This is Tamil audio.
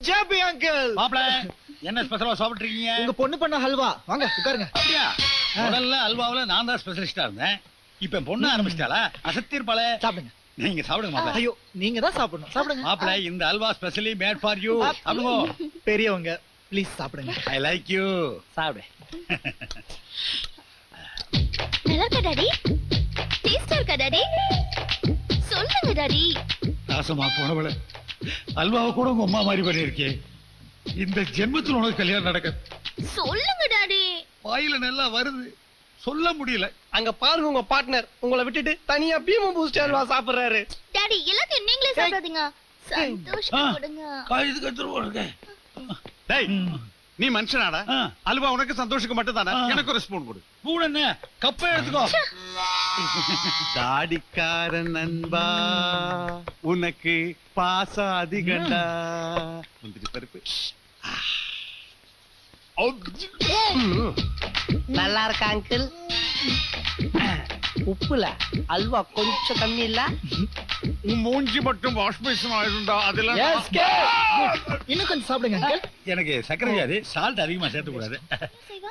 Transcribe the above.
ஜாபி அங்கிள் மாப்பிள என்ன ஸ்பெஷலா சாப்பிட்டுருக்கீங்க உங்க பொண்ணு பண்ண ஹல்வா வாங்க உட்காருங்க அப்படியா முதல்ல அல்வாவுல நான் தான் ஸ்பெஷலிஸ்டா இருந்தேன் இப்ப என் பொண்ணு ஆரம்பிச்சிட்டாளா அசத்திருப்பாள சாப்பிடுங்க நீங்க சாப்பிடுங்க மாப்பிள ஐயோ நீங்க தான் சாப்பிடணும் சாப்பிடுங்க மாப்பிள இந்த அல்வா ஸ்பெஷலி மேட் ஃபார் யூ சாப்பிடுங்க பெரியவங்க ப்ளீஸ் சாப்பிடுங்க ஐ லைக் யூ சாப்பிடு நல்லா இருக்கா டாடி டேஸ்டா இருக்கா டாடி சொல்லுங்க டாடி நாசமா போனவள அல்வாவை கூட உங்க அம்மா மாதிரி பண்ணிருக்கே இந்த ஜென்மத்தில் உனக்கு கல்யாணம் நடக்க சொல்லுங்க டாடி வாயில நல்லா வருது சொல்ல முடியல அங்க பாருங்க உங்க பார்ட்னர் உங்களை விட்டுட்டு தனியா பீம பூஸ்ட் அல்வா சாப்பிடுறாரு டாடி எல்லாத்தையும் நீங்களே சாப்பிடாதீங்க சந்தோஷமா ஆ. கொடுங்க காயுது கத்துருவோம் இருக்க டேய் நீ மனுஷனாடா ஆ. அல்வா உனக்கு சந்தோஷத்துக்கு மட்டும் தானே ஆ. எனக்கு ஒரு ஸ்பூன் கொடு கூட என்ன கப்பை எடுத்துக்கோ தாடிக்காரன் நண்பா உனக்கு பாசம் அதிகண்டா முந்திரி பருப்பு நல்லா இருக்கா அங்கிள் உப்புல அல்வா கொஞ்சம் கம்மி இல்ல உன் மூஞ்சி மட்டும் வாஷ் பேசன் ஆயிருந்தா அதெல்லாம் இன்னும் கொஞ்சம் சாப்பிடுங்க அங்கிள் எனக்கு சக்கரை வியாதி சால்ட் அதிகமா சேர்த்து கூடாது செய்வா